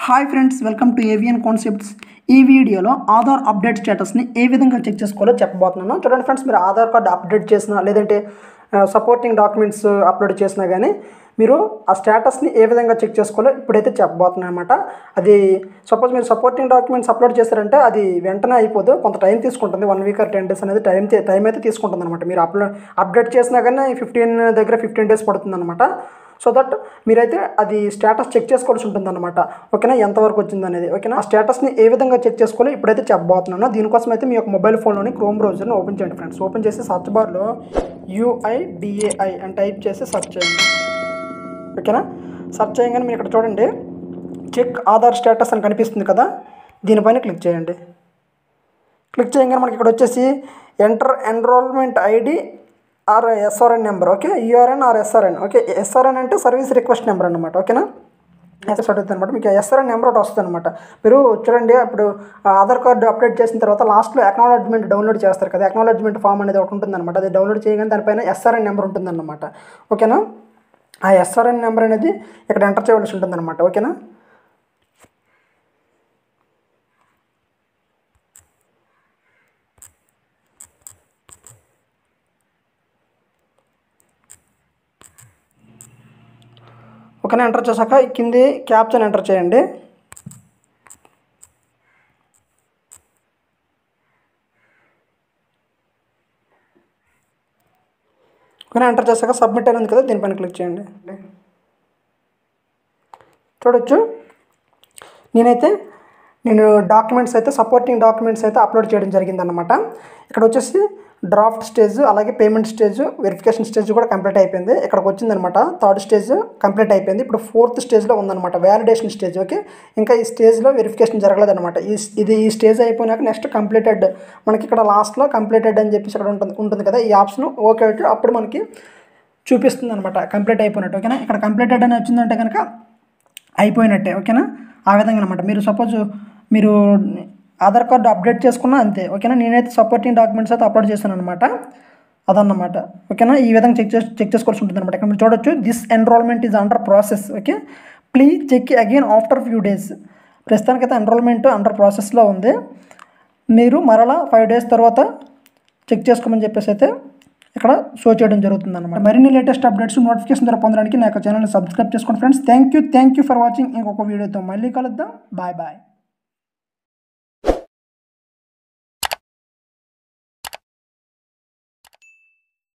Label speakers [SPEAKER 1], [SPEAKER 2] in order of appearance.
[SPEAKER 1] hi friends welcome to Avian Concepts ఈ వీడియోలో Aadhaar update స్టేటస్ని ఏ విధంగా చెక్ చేసుకోవాలో చెప్పబోతున్నాను చూడండి ఫ్రెండ్స్ మీరు ఆధార్ కార్డు అప్డేట్ చేసినా లేదంటే సపోర్టింగ్ డాక్యుమెంట్స్ అప్లోడ్ చేసినా కానీ మీరు ఆ స్టేటస్ని ఏ విధంగా చెక్ చేసుకోవాలో ఇప్పుడైతే చెప్పబోతున్నాను అనమాట అది సపోజ్ మీరు సపోర్టింగ్ డాక్యుమెంట్స్ అప్లోడ్ చేశారంటే అది వెంటనే అయిపోదు కొంత టైం తీసుకుంటుంది one week or ten days అనేది టైం టైం అయితే తీసుకుంటుంది అనమాట మీరు అప్లోడ్ అప్డేట్ చేసినా కానీ ఫిఫ్టీన్ దగ్గర ఫిఫ్టీన్ డేస్ పడుతుంది అనమాట సో దట్ మీరైతే అది స్టేటస్ చెక్ చేసుకోవాల్సి ఉంటుంది అనమాట ఓకేనా ఎంతవరకు వచ్చింది అనేది ఓకేనా ఆ స్టేటస్ని ఏ విధంగా చెక్ చేసుకోవాలో ఇప్పుడైతే చెప్పబోతున్నాను దీనికోసం అయితే మీ యొక్క మొబైల్ ఫోన్లోని క్రోమ్ బ్రౌజర్ని ఓపెన్ చేయండి ఫ్రెండ్స్ ఓపెన్ చేసి సర్చ్ బార్లో యూఐడిఏఐ అని టైప్ చేసి సర్చ్ చేయండి ఓకేనా సర్చ్ చేయగానే మీరు ఇక్కడ చూడండి చెక్ ఆధార్ స్టేటస్ అని కనిపిస్తుంది కదా దీనిపైన క్లిక్ చేయండి క్లిక్ చేయగానే మనకి ఇక్కడ వచ్చేసి enter enrolment ID or SRN number okay URN or SRN okay SRN అంటే సర్వీస్ రిక్వెస్ట్ నెంబర్ అనమాట ఓకేనా ఎస్ అడుగుతుంది అనమాట మీకు ఎస్ఆర్ఎన్ నెంబర్ ఒకటి వస్తుంది అనమాట మీరు చూడండి అప్పుడు ఆధార్ కార్డు అప్డేట్ చేసిన తర్వాత లాస్ట్లో అక్నాలజ్మెంట్ డౌన్లోడ్ చేస్తారు కదా అక్నాలజ్మెంట్ ఫామ్ అనేది ఒకటి ఉంటుంది అనమాట అది డౌన్లోడ్ చేయగానే దానిపైన ఎస్ఆర్ఎన్ నెంబర్ ఉంటుంది అనమాట ఓకేనా ఆ ఎస్ఆర్ఎన్ నెంబర్ అనేది ఇక్కడ ఎంటర్ చేయవలసి ఉంటుంది అనమాట ఓకేనా ఓకేనా ఎంటర్ చేశాక కింది క్యాప్చన్ ఎంటర్ చేయండి ఓకేనా ఎంటర్ చేశాక సబ్మిట్ అయినది కదా దీనిపైన క్లిక్ చేయండి చూడొచ్చు నేనైతే నేను డాక్యుమెంట్స్ అయితే సపోర్టింగ్ డాక్యుమెంట్స్ అయితే అప్లోడ్ చేయడం జరిగిందనమాట ఇక్కడ వచ్చేసి డ్రాఫ్ట్ స్టేజ్ అలాగే పేమెంట్ స్టేజ్ వెరిఫికేషన్ స్టేజ్ కూడా కంప్లీట్ అయిపోయింది ఇక్కడికి వచ్చిందనమాట థర్డ్ స్టేజ్ కంప్లీట్ అయిపోయింది ఇప్పుడు ఫోర్త్ స్టేజ్లో ఉందన్నమాట వ్యాలిడేషన్ స్టేజ్ ఓకే ఇంకా ఈ స్టేజ్లో వెరిఫికేషన్ జరగలేదన్నమాట ఈ ఇది ఈ స్టేజ్ అయిపోయినాక నెక్స్ట్ కంప్లీటెడ్ మనకి ఇక్కడ లాస్ట్లో కంప్లీటెడ్ అని చెప్పేసి ఇక్కడ ఉంటుంది ఉంటుంది కదా ఈ ఆప్షన్ ఓకే అయితే అప్పుడు మనకి చూపిస్తుంది అనమాట కంప్లీట్ అయిపోయినట్టు ఓకేనా ఇక్కడ కంప్లీటెడ్ అని వచ్చిందంటే కనుక అయిపోయినట్టే ఓకేనా ఆ విధంగా అనమాట మీరు సపోజ్ మీరు ఆధార్ కార్డు అప్డేట్ చేసుకున్నా అంతే ఓకేనా నేనైతే సపోర్టింగ్ డాక్యుమెంట్స్ అయితే అప్లోడ్ చేశాను అనమాట అదన్నమాట ఓకేనా ఈ విధంగా చెక్ చేసి చెక్ చేసుకోవాల్సి ఉంటుంది అనమాట ఇక్కడ మీరు చూడొచ్చు this enrolment is under process okay please check again after few days ప్రస్తుతానికైతే ఎన్రోల్మెంట్ అండర్ ప్రాసెస్లో ఉంది మీరు మరలా ఫైవ్ డేస్ తర్వాత చెక్ చేసుకోమని చెప్పేసి అయితే ఇక్కడ షో చేయడం జరుగుతుంది అనమాట మరిన్ని లేటెస్ట్ అప్డేట్స్ నోటిఫికేషన్ ద్వారా పొందడానికి నా యొక్క ఛానల్ని సబ్స్క్రైబ్ చేసుకోండి friends thank you thank you for watching ఇంకొక వీడియోతో మళ్ళీ కలుద్దాం బాయ్ బాయ్